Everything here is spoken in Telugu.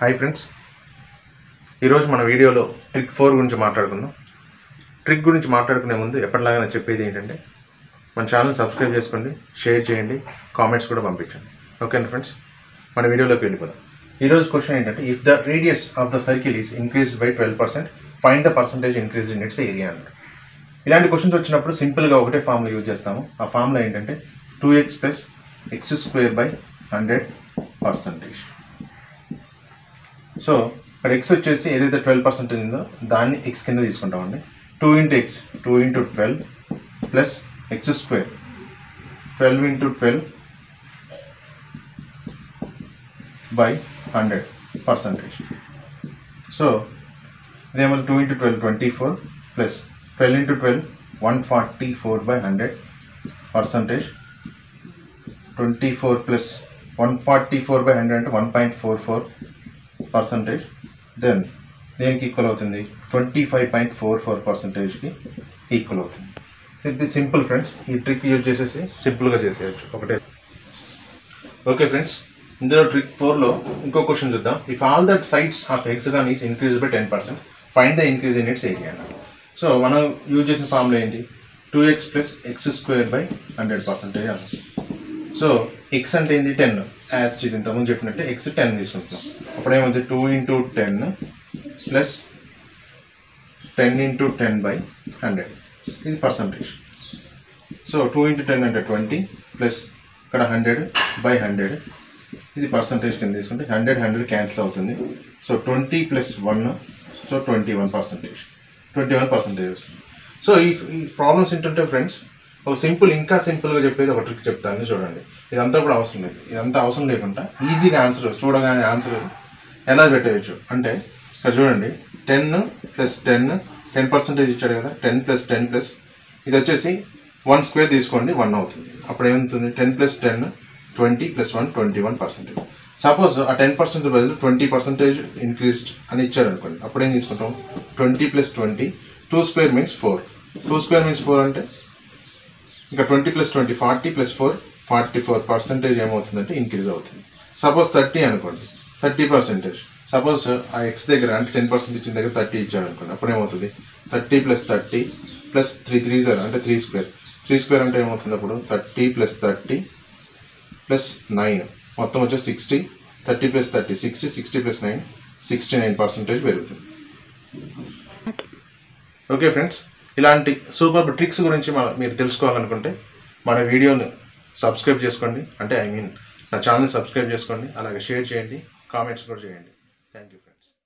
హాయ్ ఫ్రెండ్స్ ఈరోజు మన వీడియోలో ట్రిక్ ఫోర్ గురించి మాట్లాడుకుందాం ట్రిక్ గురించి మాట్లాడుకునే ముందు ఎప్పటిలాగా నేను చెప్పేది ఏంటంటే మన ఛానల్ సబ్స్క్రైబ్ చేసుకోండి షేర్ చేయండి కామెంట్స్ కూడా పంపించండి ఓకేనా ఫ్రెండ్స్ మన వీడియోలోకి వెళ్ళిపోదాం ఈరోజు క్వశ్చన్ ఏంటంటే if the radius of the circle is increase by twelve percent find the percentage increase in its area అన్నాడు ఇలాంటి క్వశ్చన్స్ వచ్చినప్పుడు సింపుల్గా ఒకటే ఫార్ములా యూజ్ చేస్తాము ఆ ఫార్ములా ఏంటంటే two x plus x square by hundred percentage so ఇక్కడ ఎక్స్ వచ్చేసి ఏదైతే ట్వెల్వ్ పర్సెంటేజ్ ఉందో దాన్ని ఎక్స్ కింద తీసుకుంటామండి two into x two into twelve plus x square twelve into twelve by hundred percentage so ఇదేమో two into twelve twenty four plus twelve into twelve one forty four by hundred percentage twenty four plus one forty four by hundred అంటే one point four four percentage then దేనికి ఈక్వల్ అవుతుంది twenty five point four four పర్సంటేజ్కి ఈక్వల్ అవుతుంది ఇది సింపుల్ ఫ్రెండ్స్ ఈ ట్రిక్ యూజ్ చేసేసి సింపుల్గా చేసేయచ్చు ఒకటే ఓకే ఫ్రెండ్స్ ఇందులో ట్రిక్ ఫోర్లో ఇంకో క్వశ్చన్ చూద్దాం if all that sides of hexagon is increase by ten percent find the increase in its area so మనం యూజ్ చేసిన ఫార్ములా ఏంటి two x plus x square by hundred percentage అన్న సో ఎక్స్ అంటే ఏంటి టెన్ యాజ్ చేసి ఇంతకుముందు చెప్పినట్టే ఎక్స్ టెన్ తీసుకుంటున్నాం అప్పుడు ఏమవుతుంది two into ten plus ten into ten by hundred ఇది percentage so two into ten అంటే ట్వంటీ ప్లస్ ఇక్కడ హండ్రెడ్ బై హండ్రెడ్ ఇది పర్సంటేజ్ కింద తీసుకుంటే హండ్రెడ్ హండ్రెడ్ క్యాన్సిల్ అవుతుంది so twenty plus one so twenty one percentage twenty one percentage వస్తుంది సో ఈ ఈ ప్రాబ్లమ్స్ ఏంటంటే ఫ్రెండ్స్ ఒక సింపుల్ ఇంకా సింపుల్గా చెప్పేది ఒక ట్రిక్ చెప్తాను చూడండి ఇదంతా కూడా అవసరం లేదు ఇదంతా అవసరం లేకుండా ఈజీగా ఆన్సర్ చూడగానే ఆన్సర్ ఎలా పెట్టేయచ్చు అంటే ఇక్కడ చూడండి ten plus ten ten percentage ఇచ్చాడు కదా టెన్ ప్లస్ టెన్ ప్లస్ ఇది వచ్చేసి వన్ స్క్వేర్ తీసుకోండి వన్ అవుతుంది అప్పుడు ఏమవుతుంది ten plus ten twenty plus one twenty one percentage suppose ఆ టెన్ పర్సెంట్ బదులు ట్వంటీ పర్సెంటేజ్ ఇంక్రీస్డ్ అని ఇచ్చాడు అనుకోండి అప్పుడు ఏం తీసుకుంటాం twenty plus twenty two square means four two square means four అంటే ఇంకా twenty plus twenty forty plus four forty four percentage ఏమవుతుందంటే ఇంక్రీజ్ అవుతుంది సపోజ్ థర్టీ అనుకోండి థర్టీ పర్సెంటేజ్ సపోజ్ ఆ ఎక్స్ దగ్గర అంటే టెన్ పర్సెంట్ ఇచ్చిన దగ్గర థర్టీ ఇచ్చాడు అనుకోండి అప్పుడు ఏమవుతుంది thirty plus thirty plus three three zero అంటే త్రీ స్క్వేర్ త్రీ స్క్వేర్ అంటే ఏమవుతుంది అప్పుడు thirty plus thirty plus nine మొత్తం వచ్చేసి sixty thirty plus thirty sixty sixty plus nine sixty nine percentage పెరుగుతుంది ఓకే ఫ్రెండ్స్ ఇలాంటి సూపర్ ట్రిక్స్ గురించి మన- మీరు తెలుసుకోవాలనుకుంటే మన వీడియోని సబ్స్క్రైబ్ చేసుకోండి అంటే ఐ మీన్ నా ఛానల్ సబ్స్క్రైబ్ చేసుకోండి అలాగే షేర్ చేయండి కామెంట్స్ కూడా చేయండి థ్యాంక్ యూ ఫ్రెండ్స్